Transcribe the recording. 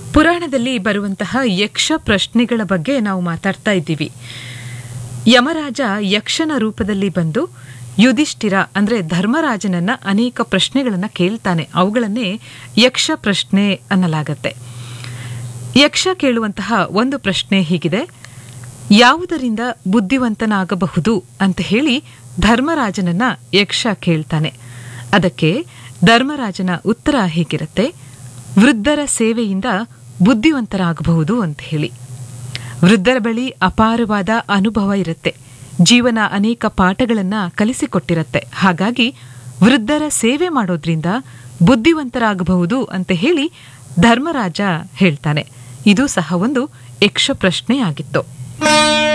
ಪುರಾಣದಲ್ಲಿ ಬರುವಂತಹ ಯಕ್ಷ ಪ್ರಶ್ನೆಗಳ ಬಗ್ಗೆ ನಾವು ಮಾತಾಡ್ತಾ ಇದ್ದೀವಿ ಯಮರಾಜ ಯಕ್ಷನ ರೂಪದಲ್ಲಿ ಬಂದು ಯುಧಿಷ್ಠಿರ ಅಂದ್ರೆ ಧರ್ಮರಾಜನನ್ನ ಅನೇಕ ಪ್ರಶ್ನೆಗಳನ್ನ ಕೇಳ್ತಾನೆ ಅವುಗಳನ್ನೇ ಯಕ್ಷ ಪ್ರಶ್ನೆ ಅನ್ನಲಾಗತ್ತೆ ಯಕ್ಷ ಕೇಳುವಂತಹ ಒಂದು ಪ್ರಶ್ನೆ ಹೀಗಿದೆ ಯಾವುದರಿಂದ ಬುದ್ಧಿವಂತನಾಗಬಹುದು ಅಂತ ಹೇಳಿ ಧರ್ಮರಾಜನನ್ನ ಯಕ್ಷ ಕೇಳ್ತಾನೆ ಅದಕ್ಕೆ ಧರ್ಮರಾಜನ ಉತ್ತರ ಹೀಗಿರುತ್ತೆ ವೃದ್ಧರ ಸೇವೆಯಿಂದ ಬುದ್ಧಿವಂತರಾಗಬಹುದು ಅಂತ ಹೇಳಿ ವೃದ್ಧರ ಬಳಿ ಅಪಾರವಾದ ಅನುಭವ ಇರುತ್ತೆ ಜೀವನ ಅನೇಕ ಪಾಠಗಳನ್ನ ಕಲಿಸಿಕೊಟ್ಟಿರತ್ತೆ ಹಾಗಾಗಿ ವೃದ್ಧರ ಸೇವೆ ಮಾಡೋದ್ರಿಂದ ಬುದ್ಧಿವಂತರಾಗಬಹುದು ಅಂತ ಹೇಳಿ ಧರ್ಮರಾಜ ಹೇಳ್ತಾನೆ ಇದು ಸಹ ಒಂದು ಯಕ್ಷ ಪ್ರಶ್ನೆಯಾಗಿತ್ತು